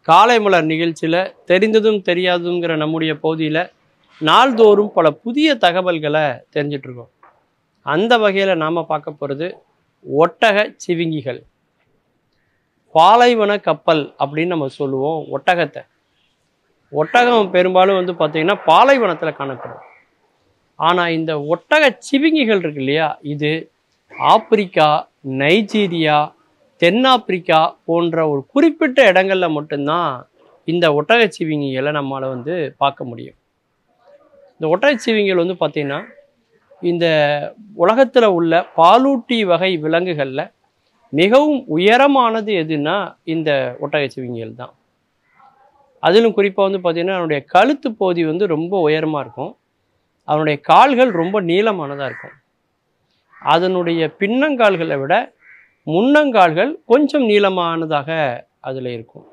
காலை மலர் நிகழ்ச்சியில் தெரிந்ததும் தெரியாதுங்கிற நம்முடைய பகுதியில் நாள்தோறும் பல புதிய தகவல்களை தெரிஞ்சிட்டு இருக்கோம் அந்த வகையில் நாம் பார்க்க போகிறது ஒட்டக சிவிங்கிகள் பாலைவன கப்பல் அப்படின்னு நம்ம சொல்லுவோம் ஒட்டகத்தை ஒட்டகம் பெரும்பாலும் வந்து பார்த்திங்கன்னா பாலைவனத்தில் காணப்படும் ஆனால் இந்த ஒட்டக சிவிங்கிகள் இருக்கு இல்லையா இது ஆப்பிரிக்கா நைஜீரியா தென்னாப்பிரிக்கா போன்ற ஒரு குறிப்பிட்ட இடங்கள்ல மட்டும்தான் இந்த ஒட்டகச்சிவிங்கிகளை நம்மளால் வந்து பார்க்க முடியும் இந்த ஒட்டகச்சிவிங்கிகள் வந்து பார்த்திங்கன்னா இந்த உலகத்தில் உள்ள பாலூட்டி வகை விலங்குகளில் மிகவும் உயரமானது எதுன்னா இந்த ஒட்டகச்சிவிங்கிகள் தான் அதிலும் குறிப்பாக வந்து பார்த்திங்கன்னா அதனுடைய கழுத்து பகுதி வந்து ரொம்ப உயரமாக இருக்கும் அதனுடைய கால்கள் ரொம்ப நீளமானதாக இருக்கும் அதனுடைய பின்னங்கால்களை விட முன்னங்கால்கள் கொஞ்சம் நீளமானதாக அதில் இருக்கும்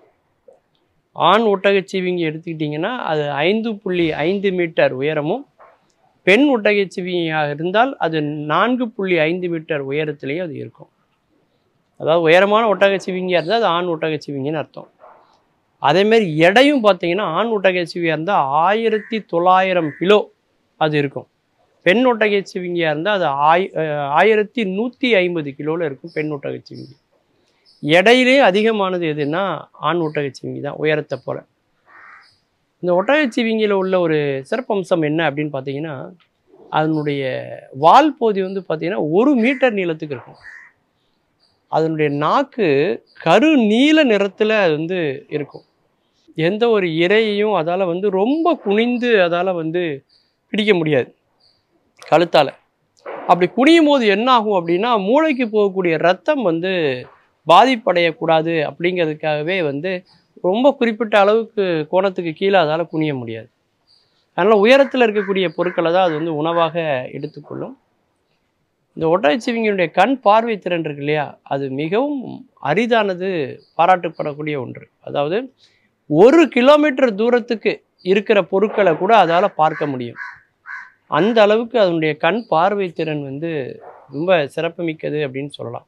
ஆண் ஒட்டகச்சிவிங்கி எடுத்துக்கிட்டிங்கன்னா அது ஐந்து புள்ளி ஐந்து மீட்டர் உயரமும் பெண் ஒட்டகச்சிவிங்கியாக இருந்தால் அது நான்கு புள்ளி ஐந்து மீட்டர் உயரத்திலேயே அது இருக்கும் அதாவது உயரமான ஒட்டகச்சிவிங்கியாக இருந்தால் அது ஆண் ஒட்டகச்சிவிங்கின்னு அர்த்தம் அதேமாரி எடையும் பார்த்தீங்கன்னா ஆண் ஒட்டகச்சிவியாக இருந்தால் ஆயிரத்தி தொள்ளாயிரம் கிலோ அது இருக்கும் பெண் ஒட்டகச்சிவிங்கியாக இருந்தால் அது ஆய் அஹ் ஆயிரத்தி நூற்றி ஐம்பது கிலோவில் இருக்கும் பெண் ஒட்டகச்சிவிங்கி எடையிலே அதிகமானது எதுன்னா ஆண் ஒட்டகச்சிவிங்கி தான் உயரத்தை போல இந்த ஒட்டகச்சிவிங்கியில் உள்ள ஒரு சிறப்பம்சம் என்ன அப்படின்னு பார்த்தீங்கன்னா அதனுடைய வால் பகுதி வந்து பார்த்தீங்கன்னா ஒரு மீட்டர் நீளத்துக்கு இருக்கும் அதனுடைய நாக்கு கரு நீல நிறத்தில் அது வந்து இருக்கும் எந்த ஒரு இரையையும் அதால் வந்து ரொம்ப குனிந்து அதால் வந்து பிடிக்க முடியாது கழுத்தால் அப்படி குனியும் போது என்ன ஆகும் அப்படின்னா மூளைக்கு போகக்கூடிய ரத்தம் வந்து பாதிப்படையக்கூடாது அப்படிங்கிறதுக்காகவே வந்து ரொம்ப குறிப்பிட்ட அளவுக்கு கோணத்துக்கு கீழே அதால் குனிய முடியாது அதனால் உயரத்தில் இருக்கக்கூடிய பொருட்களை தான் அது வந்து உணவாக எடுத்துக்கொள்ளும் இந்த ஒட்டகச்சிவிங்கியுடைய கண் பார்வை திறன் இருக்கு இல்லையா அது மிகவும் அரிதானது பாராட்டப்படக்கூடிய ஒன்று அதாவது ஒரு கிலோமீட்டர் தூரத்துக்கு இருக்கிற பொருட்களை கூட அதால் பார்க்க முடியும் அந்த அளவுக்கு அதனுடைய கண் பார்வை திறன் வந்து ரொம்ப சிறப்புமிக்கது அப்படின்னு சொல்லலாம்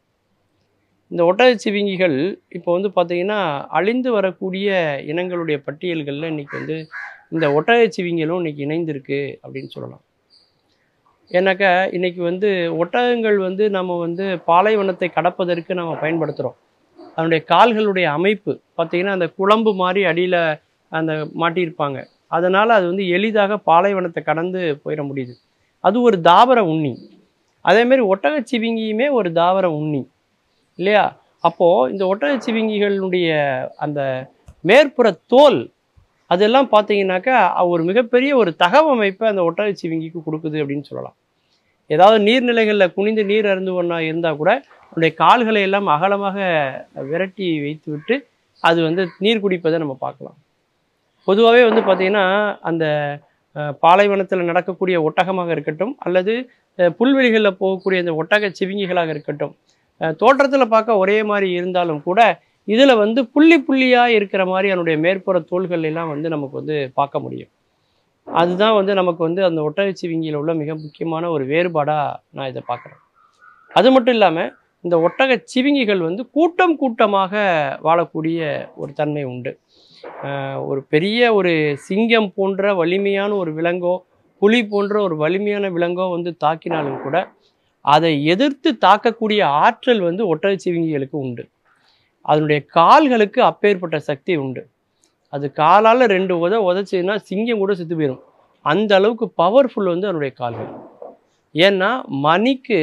இந்த ஒட்டகச்சிவிங்கிகள் இப்போ வந்து பார்த்தீங்கன்னா அழிந்து வரக்கூடிய இனங்களுடைய பட்டியல்களில் இன்னைக்கு வந்து இந்த ஒட்டகச்சிவிங்களும் இன்னைக்கு இணைந்திருக்கு அப்படின்னு சொல்லலாம் ஏன்னாக்கா இன்னைக்கு வந்து ஒட்டகங்கள் வந்து நம்ம வந்து பாலைவனத்தை கடப்பதற்கு நம்ம பயன்படுத்துகிறோம் அதனுடைய கால்களுடைய அமைப்பு பார்த்தீங்கன்னா அந்த குழம்பு மாதிரி அடியில் அந்த மாட்டியிருப்பாங்க அதனால் அது வந்து எளிதாக பாலைவனத்தை கடந்து போயிட முடியுது அது ஒரு தாவர உண்ணி அதேமாரி ஒட்டகச்சிவிங்கியுமே ஒரு தாவர உண்ணி இல்லையா அப்போது இந்த ஒட்டகச்சிவிங்கிகளுடைய அந்த மேற்புற தோல் அதெல்லாம் பார்த்தீங்கன்னாக்கா ஒரு மிகப்பெரிய ஒரு தகவமைப்பை அந்த ஒட்டகச்சிவிங்கிக்கு கொடுக்குது அப்படின்னு சொல்லலாம் ஏதாவது நீர்நிலைகளில் குனிந்து நீர் அருந்து ஒன்றா இருந்தால் கூட அதனுடைய கால்களை எல்லாம் அகலமாக விரட்டி வைத்து விட்டு அது வந்து நீர் குடிப்பதை நம்ம பார்க்கலாம் பொதுவாகவே வந்து பார்த்திங்கன்னா அந்த அஹ், பாலைவனத்தில் நடக்கக்கூடிய ஒட்டகமாக இருக்கட்டும் அல்லது அஹ், புல்வெளிகளில் போகக்கூடிய அந்த ஒட்டக சிவிங்கிகளாக இருக்கட்டும் தோற்றத்தில் பார்க்க ஒரே மாதிரி இருந்தாலும் கூட இதில் வந்து புள்ளி புள்ளியாக இருக்கிற மாதிரி அதனுடைய மேற்புற தோள்கள் எல்லாம் வந்து நமக்கு வந்து பார்க்க முடியும் அதுதான் வந்து நமக்கு வந்து அந்த ஒட்டகச்சிவிங்கியில் உள்ள மிக முக்கியமான ஒரு வேறுபாடாக நான் இதை பார்க்குறேன் அது மட்டும் இல்லாமல் இந்த ஒட்டக சிவிங்கிகள் வந்து கூட்டம் கூட்டமாக வாழக்கூடிய ஒரு தன்மை உண்டு ஆஹ் ஒரு பெரிய ஒரு சிங்கம் போன்ற வலிமையான ஒரு விலங்கோ புலி போன்ற ஒரு வலிமையான விலங்கோ வந்து தாக்கினாலும் கூட அதை எதிர்த்து தாக்கக்கூடிய ஆற்றல் வந்து ஒட்டகச்சிவிங்கிகளுக்கு உண்டு அதனுடைய கால்களுக்கு அப்பேற்பட்ட சக்தி உண்டு அது காலால் ரெண்டு உத உதச்சுன்னா சிங்கம் கூட செத்து போயிடும் அந்த அளவுக்கு பவர்ஃபுல் வந்து அதனுடைய கால்கள் ஏன்னா மணிக்கு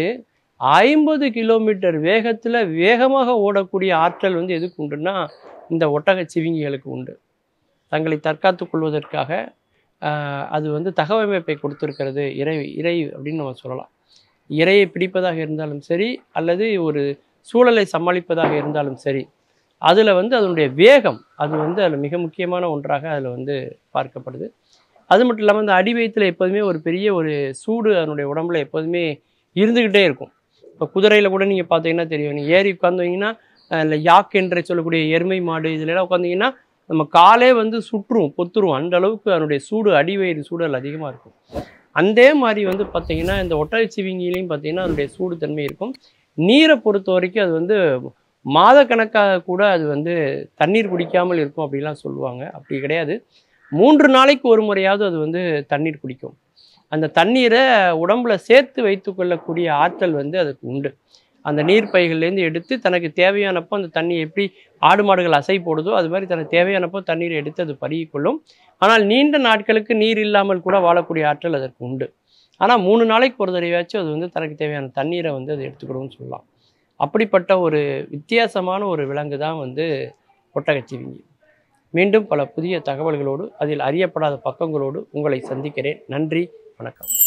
ஐம்பது கிலோமீட்டர் வேகத்தில் வேகமாக ஓடக்கூடிய ஆற்றல் வந்து எதுக்கு உண்டுன்னா இந்த ஒட்டக சிவிங்கிகளுக்கு உண்டு தங்களை தற்காத்துக் கொள்வதற்காக ஆஹ், அது வந்து தகவமைப்பை கொடுத்துருக்கிறது இறை இறை அப்படின்னு நம்ம சொல்லலாம் இரையை பிடிப்பதாக இருந்தாலும் சரி அல்லது ஒரு சூழலை சமாளிப்பதாக இருந்தாலும் சரி அதில் வந்து அதனுடைய வேகம் அது வந்து அதில் மிக முக்கியமான ஒன்றாக அதில் வந்து பார்க்கப்படுது அது மட்டும் இல்லாமல் அந்த அடி வயிற்றில் எப்போதுமே ஒரு பெரிய ஒரு சூடு அதனுடைய உடம்புல எப்போதுமே இருந்துக்கிட்டே இருக்கும் இப்போ குதிரையில் கூட நீங்கள் பார்த்தீங்கன்னா தெரியும் நீங்கள் ஏறி உட்காந்தீங்கன்னா இல்லை யாக் என்று சொல்லக்கூடிய எருமை மாடு இதுலலாம் உட்காந்தீங்கன்னா நம்ம காலே வந்து சுற்றும் பொத்துரும் அந்த அளவுக்கு அதனுடைய சூடு அடிவயிறு சூடல் அதிகமாக இருக்கும் அதே மாதிரி வந்து பார்த்தீங்கன்னா இந்த ஒட்டகச்சிவிங்கிலையும் பார்த்தீங்கன்னா அதனுடைய சூடு தன்மை இருக்கும் நீரை பொறுத்த வரைக்கும் அது வந்து மாதக்கணக்காக கூட அது வந்து தண்ணீர் குடிக்காமல் இருக்கும் அப்படிலாம் சொல்லுவாங்க அப்படி கிடையாது மூன்று நாளைக்கு ஒரு முறையாவது அது வந்து தண்ணீர் குடிக்கும் அந்த தண்ணீரை உடம்புல சேர்த்து வைத்து கொள்ளக்கூடிய ஆற்றல் வந்து அதுக்கு உண்டு அந்த நீர் பைகள்லேருந்து எடுத்து தனக்கு தேவையானப்போ அந்த தண்ணி எப்படி ஆடு மாடுகள் அசை போடுதோ அது மாதிரி தனக்கு தேவையானப்போ தண்ணீரை எடுத்து அது பருகிக்கொள்ளும் ஆனால் நீண்ட நாட்களுக்கு நீர் இல்லாமல் கூட வாழக்கூடிய ஆற்றல் அதற்கு உண்டு ஆனால் மூணு நாளைக்கு ஒரு தடவையாச்சும் அது வந்து தனக்கு தேவையான தண்ணீரை வந்து அது எடுத்துக்கிடும்னு சொல்லலாம் அப்படிப்பட்ட ஒரு வித்தியாசமான ஒரு விலங்கு தான் வந்து ஒட்டகச்சிவிங்கி மீண்டும் பல புதிய தகவல்களோடு அதில் அறியப்படாத பக்கங்களோடு உங்களை சந்திக்கிறேன் நன்றி வணக்கம்